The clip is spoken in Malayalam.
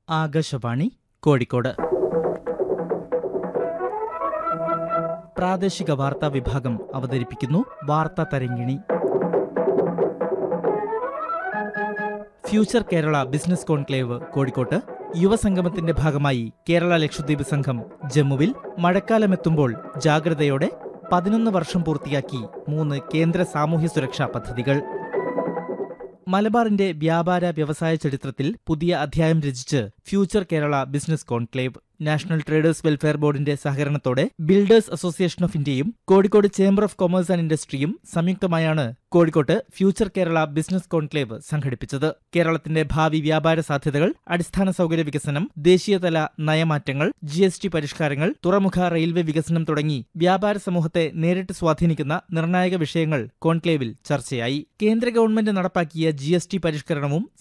ആകാശവാണി കോഴിക്കോട് പ്രാദേശിക വാർത്താ വിഭാഗം അവതരിപ്പിക്കുന്നു വാർത്താ തരങ്ങിണി ഫ്യൂച്ചർ കേരള ബിസിനസ് കോൺക്ലേവ് കോഴിക്കോട്ട് യുവസംഗമത്തിന്റെ ഭാഗമായി കേരള ലക്ഷദ്വീപ് സംഘം ജമ്മുവിൽ മഴക്കാലമെത്തുമ്പോൾ ജാഗ്രതയോടെ പതിനൊന്ന് വർഷം പൂർത്തിയാക്കി മൂന്ന് കേന്ദ്ര സാമൂഹ്യ സുരക്ഷാ പദ്ധതികൾ മലബാറിന്റെ വ്യാപാര വ്യവസായ ചരിത്രത്തിൽ പുതിയ അധ്യായം രചിച്ച് future Kerala business conclave national traders welfare ബോർഡിന്റെ സഹകരണത്തോടെ ബിൽഡേഴ്സ് അസോസിയേഷൻ ഓഫ് ഇന്ത്യയും Kozhikode chamber of commerce and ഇൻഡസ്ട്രിയും സംയുക്തമായാണ് കോഴിക്കോട്ട് ഫ്യൂച്ചർ കേരള ബിസിനസ് കോൺക്ലേവ് സംഘടിപ്പിച്ചത് കേരളത്തിന്റെ ഭാവി വ്യാപാര സാധ്യതകൾ അടിസ്ഥാന സൗകര്യ വികസനം ദേശീയതല നയമാറ്റങ്ങൾ ജി എസ് ടി പരിഷ്കാരങ്ങൾ തുറമുഖ റെയിൽവേ വികസനം തുടങ്ങി വ്യാപാര സമൂഹത്തെ നേരിട്ട് സ്വാധീനിക്കുന്ന നിർണായക വിഷയങ്ങൾ കോൺക്ലേവിൽ ചർച്ചയായി കേന്ദ്ര ഗവൺമെന്റ് നടപ്പാക്കിയ ജി എസ് ടി പരിഷ്കരണവും